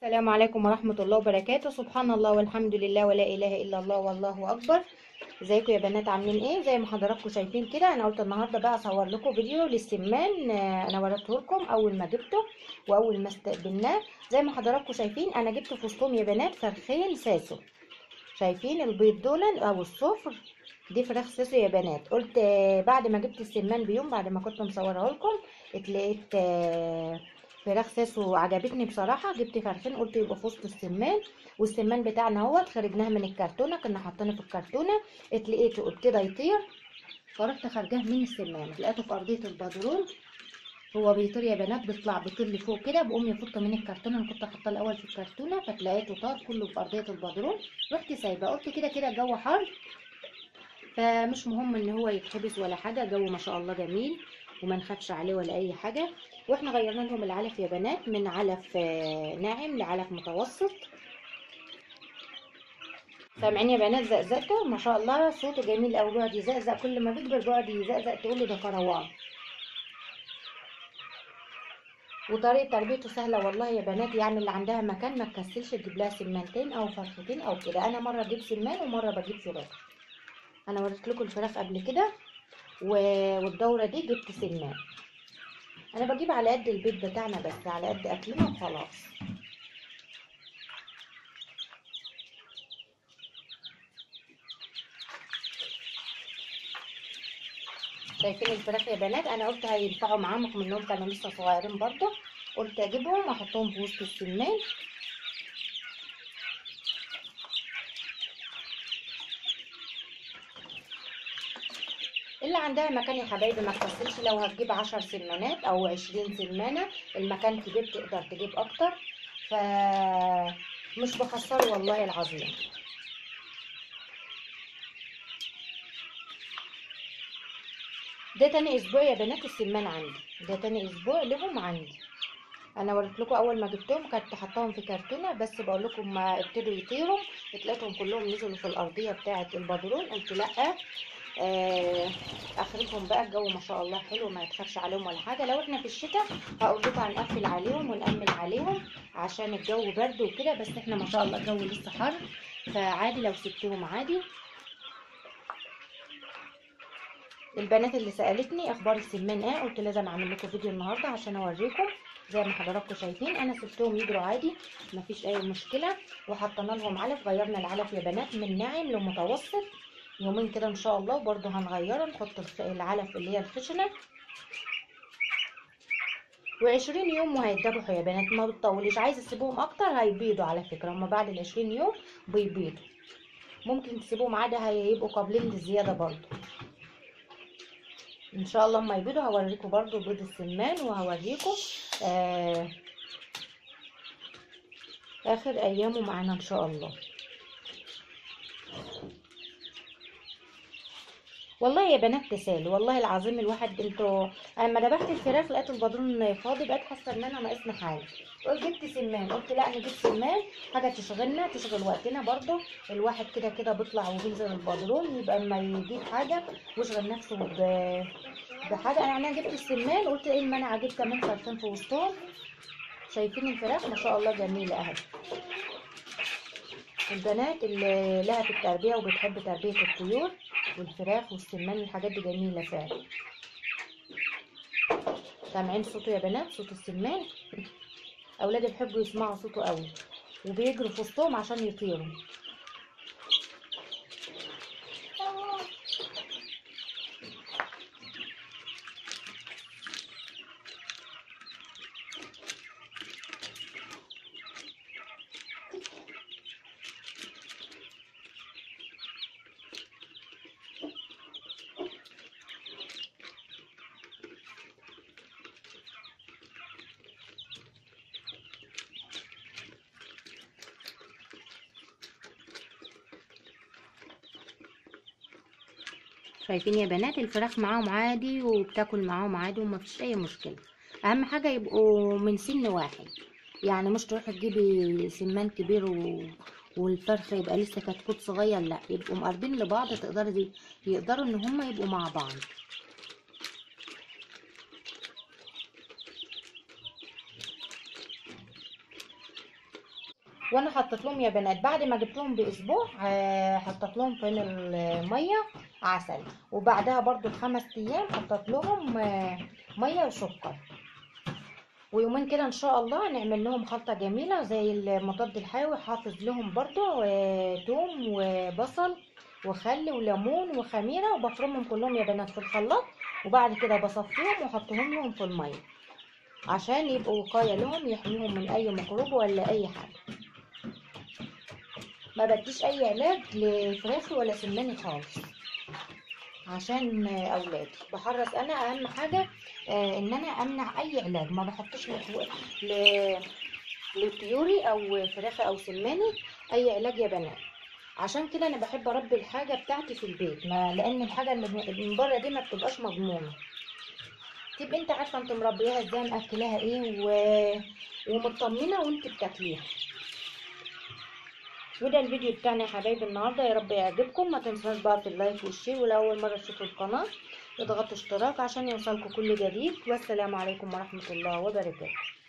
السلام عليكم ورحمة الله وبركاته سبحان الله والحمد لله ولا إله إلا الله والله أكبر ازيكم يا بنات عاملين ايه زي ما حضراتكم شايفين كده انا قلت النهارده بقى اصور لكم فيديو للسمان آه، انا وريته لكم اول ما جبته واول ما استقبلناه زي ما حضراتكم شايفين انا جبت في وسطهم يا بنات فرخين ساسو شايفين البيض دول او الصفر دي فراخ ساسو يا بنات قلت آه، بعد ما جبت السمان بيوم بعد ما كنت مصورها لكم اتلقيت آه، فراخ ساسو عجبتني بصراحه جبت فرخين قلت يبقى في وسط السمان والسمان بتاعنا اهوت خرجناه من الكرتونه كنا حاطينه في الكرتونه اتلقيته ابتدى يطير فرحت خارجاه من السمان لقيته في ارضيه البدرون هو بيطير يا بنات بيطلع بيطير لفوق كده بقوم يفط من الكرتونه انا كنت حاطاه الاول في الكرتونه فتلاقيته طار كله في ارضيه البدرون رحت سايبه قلت كده كده الجو حر فمش مهم ان هو يتحبس ولا حاجه جو ما شاء الله جميل وما نخافش عليه ولا اي حاجه واحنا غيرنا لهم العلف يا بنات من علف آه، ناعم لعلف متوسط سامعين يا بنات زقزقته ما شاء الله صوته جميل قوي بيقعد يزقزق كل ما بيكبر بيقعد يزقزق تقول له ده كروان وطريقه تربيته سهله والله يا بنات يعني اللي عندها مكان ما تكسلش تجيب لها سمانتين او فرختين او كده انا مره اجيب سمان ومره بجيب فراخ انا وريت لكم الفراخ قبل كده و- والدوره دي جبت سمان انا بجيب على قد البيت بتاعنا بس على قد اكلنا وخلاص شايفين الفراخ يا بنات انا قلت هينفعوا معاهم منهم كانوا لسه صغيرين برضه قلت اجيبهم واحطهم في وسط السمان اللي عندها مكان يا حبايبي ما تكسلش لو هتجيب عشر سمانات او عشرين سمانة المكان كبير تقدر تجيب اكتر ف مش بخسره والله العظيم ده تاني اسبوع يا بنات السمان عندي ده تاني اسبوع لهم عندي انا وريت لكم اول ما جبتهم كنت حطاهم في كرتونه بس بقول لكم ما ابتدوا يطيروا لقيتهم كلهم نزلوا في الارضيه بتاعه البدرون قلت لا آه، اخرجهم بقى الجو ما شاء الله حلو ما يتخافش عليهم ولا حاجه لو احنا في الشتاء هقول لكم هنقفل عليهم ونأمن عليهم عشان الجو برد وكده بس احنا ما شاء الله الجو لسه حر فعادي لو سبتهم عادي البنات اللي سالتني اخبار السمان ايه قلت لازم اعمل لكم فيديو النهارده عشان اوريكم زي ما حضراتكم شايفين انا سبتهم يجروا عادي مفيش اي مشكله وحطينا لهم علف غيرنا العلف يا بنات من ناعم لمتوسط يومين كده ان شاء الله وبرده هنغيره نحط الخ- العلف اللي هي الخشنه وعشرين يوم وهيتذبحوا يا بنات ما بتطوليش عايزه تسيبوهم اكتر هيبيضوا على فكره هما بعد العشرين يوم بيبيضوا ممكن تسيبوهم عادي هيبقوا قابلين للزياده برضو ان شاء الله اما يبيضوا هوريكم برضو بيض السمان وهوريكم آه اخر ايامه معانا ان شاء الله والله يا بنات تسالي والله العظيم الواحد انتوا اما ذبحت الفراخ لقيت البدرون فاضي بقيت حاسه ان انا ناقصني حاجه قلت جبت سمان قلت لا نجيب سمان حاجه تشغلنا تشغل وقتنا برضو الواحد كده كده بيطلع وبينزل البدرون يبقى اما يجيب حاجه ويشغل نفسه ب- بحاجه يعني انا جبت السمان قلت ايه المانع اجيب كمان فرخين في وسطهم شايفين الفراخ ما شاء الله جميله اهي البنات اللي لها في التربيه وبتحب تربيه الطيور والفراخ والسمان الحاجات دي جميله فعلا سامعين صوته يا بنات صوت السمان اولادي بيحبوا يسمعوا صوته قوي وبيجروا في وسطهم عشان يطيروا شايفين يا بنات الفراخ معاهم عادي وبتاكل معاهم عادي ومفيش اي مشكله اهم حاجه يبقوا من سن واحد يعني مش تروحي تجيبي سمان كبير و... والفرخ يبقى لسه كتكوت صغير لا يبقوا مقربين لبعض تقدري يقدروا ان هما يبقوا مع بعض وانا حطيت لهم يا بنات بعد ما جبتهم باسبوع آه، حطيت لهم في الميه عسل وبعدها برضو بخمس ايام حطيت لهم آه، ميه وسكر ويومين كده ان شاء الله نعمل لهم خلطه جميله زي المضاد الحيوي حافظ لهم برضو آه، توم وبصل وخل وليمون وخميره وبفرمهم كلهم يا بنات في الخلاط وبعد كده بصفيهم واحطهم لهم في الميه عشان يبقوا وقايه لهم يحميهم من اي ميكروب ولا اي حاجه ما بديش اي علاج لفراخي ولا سماني خالص عشان اولادي بحرص انا اهم حاجه آه، ان انا امنع اي علاج ما بحطش لحو- ل- لطيوري او فراخي او سماني اي علاج يا بنات عشان كده انا بحب اربي الحاجه بتاعتي في البيت ما لان الحاجه اللي من- من بره دي ما بتبقاش مضمونه تبقى انت عارفه انت مربياها ازاي مأكلاها ايه و... ومطمنه وانت بتاكليها وده الفيديو بتاعنا يا حبايبي النهارده يا رب يعجبكم ما تنسوش بقى في اللايك والشير ولأول مرة تشوفوا القناة اضغطوا اشتراك عشان يوصلكم كل جديد والسلام عليكم ورحمة الله وبركاته